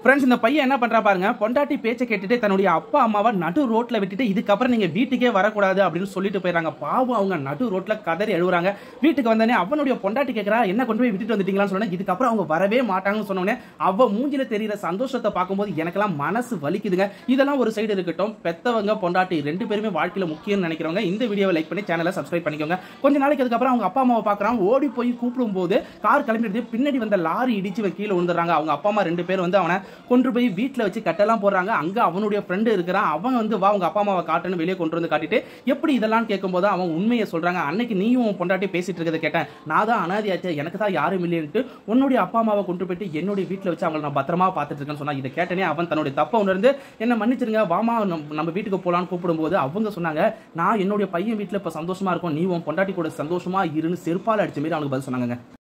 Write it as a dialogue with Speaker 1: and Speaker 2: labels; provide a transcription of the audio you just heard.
Speaker 1: friends இந்த பையன் என்ன பண்றா பாருங்க பொண்டாட்டி பேச்சை கேட்டுட்டு தன்னுடைய அப்பா அம்மாவை நடு ரோட்ல விட்டுட்டு இதுக்கப்புறம் நீங்க வீட்டுக்கே வரக்கூடாது அப்படின்னு சொல்லிட்டு போயிடறாங்க பாவம் அவங்க நடு ரோட்ல கதறி எழுவுறாங்க வீட்டுக்கு வந்தோடனே அவனுடைய பொண்டாட்டி கேட்கறா என்ன கொண்டு போய் விட்டுட்டு வந்துட்டீங்களான்னு சொன்னா இதுக்கப்புறம் அவங்க வரவே மாட்டாங்கன்னு சொன்னோடனே அவ மூஞ்சில தெரியிற சந்தோஷத்தை பார்க்கும்போது எனக்கெல்லாம் மனசு வலிக்குதுங்க இதெல்லாம் ஒரு சைடு இருக்கட்டும் பெத்தவங்க பொண்டாட்டி ரெண்டு பேருமே வாழ்க்கையில முக்கியம்னு நினைக்கிறவங்க இந்த வீடியோவை லைக் பண்ணி சேனலை சப்ஸ்கிரைப் பண்ணிக்கோங்க கொஞ்ச நாளைக்கு அதுக்கப்புறம் அவங்க அப்பா அம்மாவை பார்க்கறான் ஓடி போய் கூப்பிடும் போது கார் கிளம்பிடுது பின்னாடி வந்த லாரி இடிச்சு இவன் கீழே விழுந்துறாங்க அவங்க அப்பா அம்மா ரெண்டு பேர் வந்து அவனை கொண்டு போய் வீட்டில் வச்சு கட்டெல்லாம் போடுறாங்க அங்க அவனுடைய ஃப்ரெண்டு இருக்கிறான் அவன் வந்து வா உங்க அப்பா அம்மாவை காட்டுன்னு வெளியே கொண்டு வந்து காட்டிட்டு எப்படி இதெல்லாம் கேட்கும்போது அவன் உண்மையை சொல்றாங்க அன்னைக்கு நீயும் உன் பொண்டாட்டி பேசிட்டு இருக்கிறத கேட்டேன் நான் தான் அனாதியாச்சு எனக்கு தான் யாரும் இல்லைன்ட்டு உன்னுடைய அப்பா அம்மாவை கொண்டு போயிட்டு என்னுடைய வீட்டில் வச்சு அவங்களை நான் பத்திரமா பார்த்துட்டு இருக்கேன்னு சொன்னா இதை கேட்டனே அவன் தன்னுடைய தப்பை உணர்ந்து என்ன மன்னிச்சிருங்க வாமா நம்ம நம்ம வீட்டுக்கு போலான்னு கூப்பிடும்போது அவங்க சொன்னாங்க நான் என்னுடைய பையன் வீட்டில் இப்போ சந்தோஷமா இருக்கும் நீ உன் பொண்டாட்டி கூட சந்தோஷமா இருன்னு செருப்பால் அடிச்ச மாரி அவனுக்கு பதில் சொன்னாங்க